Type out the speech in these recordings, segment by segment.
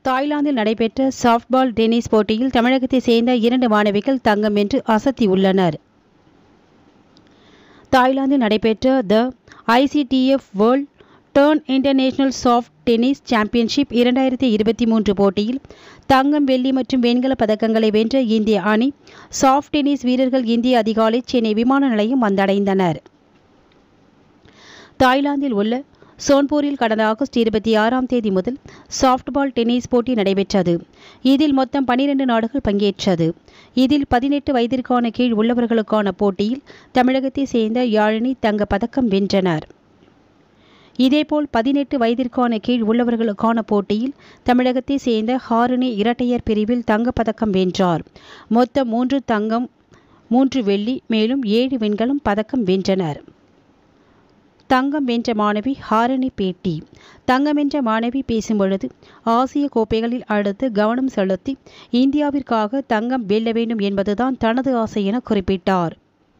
தாய்லாந்தில் நடைபெற்ற softball tennis போட்டியில் தமிழகத்தைச் சேர்ந்த இரண்டு மாணவிகள் தங்கம் வென்று அசத்தியுள்ளனர் தாய்லாந்தில் நடைபெற்ற the ICTF world tour international soft tennis championship இரண்டாயிரத்தி இருபத்தி மூன்று போட்டியில் தங்கம் வெள்ளி மற்றும் வெண்கலப் பதக்கங்களை வென்ற இந்திய அணி சாஃப்ட் டென்னிஸ் வீரர்கள் இந்திய அதிகாலை சென்னை விமான நிலையம் வந்தடைந்தனர் தாய்லாந்தில் உள்ள சோன்பூரில் கடந்த ஆகஸ்ட் இருபத்தி ஆறாம் தேதி முதல் சாஃப்ட்பால் டென்னிஸ் போட்டி நடைபெற்றது இதில் மொத்தம் பனிரெண்டு நாடுகள் பங்கேற்றது இதில் பதினெட்டு வயதிற்கான கீழ் உள்ளவர்களுக்கான போட்டியில் தமிழகத்தைச் சேர்ந்த யாழினி தங்கப் பதக்கம் வென்றனர் இதேபோல் பதினெட்டு வயதிற்கான கீழ் உள்ளவர்களுக்கான போட்டியில் தமிழகத்தைச் சேர்ந்த ஹாரினி இரட்டையர் பிரிவில் தங்கப்பதக்கம் வென்றார் மொத்தம் மூன்று தங்கம் மூன்று வெள்ளி மேலும் ஏழு வெண்கலம் பதக்கம் வென்றனர் தங்கம் வென்ற மாணவி ஹாரணி பேட்டி தங்கம் வென்ற மாணவி பேசும்பொழுது ஆசிய கோப்பைகளில் அடுத்து கவனம் செலுத்தி இந்தியாவிற்காக தங்கம் வெல்ல வேண்டும் என்பதுதான் தனது ஆசை என குறிப்பிட்டார்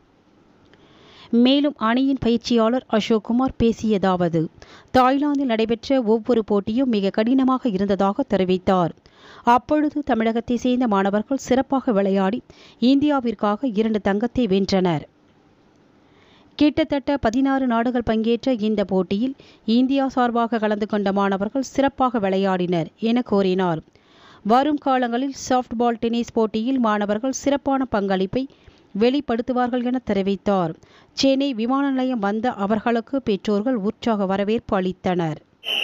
மேலும் அணியின் பயிற்சியாளர் அசோக் குமார் பேசியதாவது தாய்லாந்தில் நடைபெற்ற ஒவ்வொரு போட்டியும் மிக கடினமாக இருந்ததாக தெரிவித்தார் அப்பொழுது தமிழகத்தை சேர்ந்த மாணவர்கள் சிறப்பாக விளையாடி இந்தியாவிற்காக இரண்டு தங்கத்தை வென்றனர் கிட்டத்தட்ட பதினாறு நாடுகள் பங்கேற்ற இந்த போட்டியில் இந்தியா சார்பாக கலந்து கொண்ட மாணவர்கள் சிறப்பாக விளையாடினர் என கூறினார் வரும் காலங்களில் சாஃப்ட்பால் டென்னிஸ் போட்டியில் மாணவர்கள் சிறப்பான பங்களிப்பை வெளிப்படுத்துவார்கள் என தெரிவித்தார் சென்னை விமான நிலையம் வந்த அவர்களுக்கு பெற்றோர்கள் உற்சாக வரவேற்பு அளித்தனர்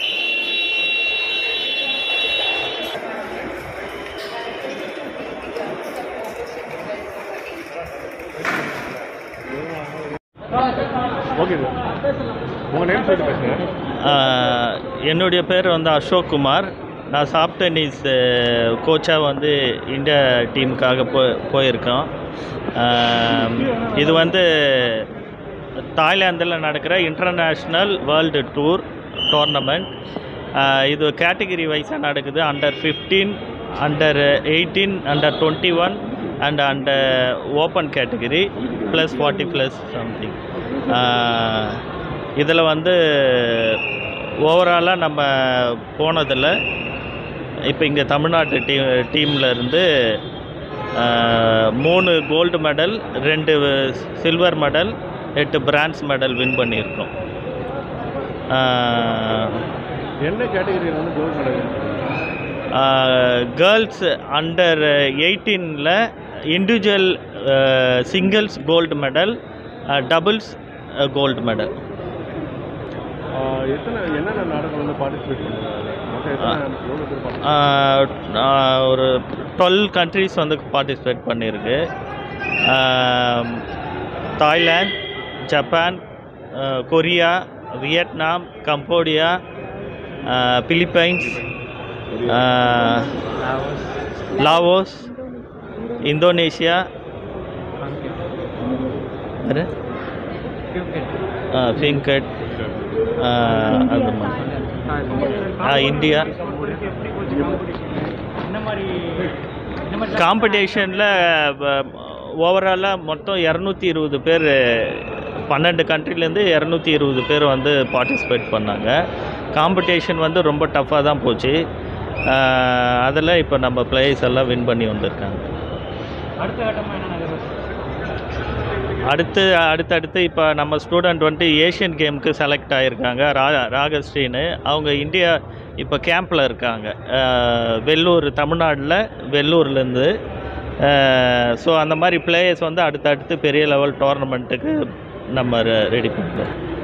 ஓகே சார் உங்கள் நேம் சொல்லிட்டு பேசுங்க ஆஹ் என்னுடைய பேர் வந்து அசோக் குமார் நான் சாஃப்ட் டென்னிஸ் கோச்சாக வந்து இந்தியா டீமுக்காக போ போயிருக்கோம் ஆஹ் இது வந்து தாய்லாந்தில் நடக்கிற இன்டர்நேஷ்னல் வேர்ல்டு டூர் டோர்னமெண்ட் இது கேட்டகிரி வைஸாக நடக்குது under fifteen under eighteen under twenty one and under open category plus forty plus something இதில் வந்து ஓவராலாக நம்ம போனதில் இப்போ இங்கே தமிழ்நாட்டு டீ டீமில் இருந்து ஆஹ், மூணு கோல்டு மெடல் ரெண்டு சில்வர் மெடல் எட்டு பிரான்ஸ் மெடல் வின் பண்ணியிருக்கோம் என்ன கேட்டகரியில் வந்து கோல்டு மெடல் கேர்ள்ஸ் அண்டர் எயிட்டீனில் individual singles gold medal doubles gold medal எத்தனை என்னென்ன நாடுகள் வந்து பார்ட்டிசிபேட் பண்ணுறாங்க மொத்தம் எத்தனை எவ்வளோ பேர் participate ஆஹ் ஒரு டுவெல் கண்ட்ரீஸ் வந்து பார்ட்டிசிபேட் பண்ணியிருக்கு ஆம், தாய்லாந்து ஜப்பான் ஆஹ் கொரியா வியட்நாம் கம்போடியா ஆஹ் பிலிப்பைன்ஸ் ஆஹ் லாவோஸ் இந்தோனேஷியா வேறு ஃபிங்கட் அந்த மாதிரி ஆ, இந்தியா காம்படிஷனில் ஓவராலாக மொத்தம் இரநூத்தி இருபது பேர் பன்னெண்டு கண்ட்ரிலேருந்து இரநூத்தி இருபது பேர் வந்து பார்ட்டிசிபேட் பண்ணாங்க காம்படிஷன் வந்து ரொம்ப டஃப்பாக தான் போச்சு அதில் இப்போ நம்ம பிளேயர்ஸ் எல்லாம் வின் பண்ணி வந்திருக்காங்க அடுத்து அடுத்தடுத்து இப்போ நம்ம ஸ்டூடெண்ட் வந்துட்டு ஏஷியன் கேமுக்கு செலக்ட் ஆகியிருக்காங்க ரா ராகஸ்ரீன்னு அவங்க இந்தியா இப்போ கேம்பில் இருக்காங்க அஹ், வெள்ளூர் தமிழ்நாட்டில் வெள்ளூர்லேருந்து ஸோ அந்த மாதிரி பிளேயர்ஸ் வந்து அடுத்தடுத்து பெரிய லெவல் டோர்னமெண்ட்டுக்கு நம்ம ரெடி பண்ணுறோம்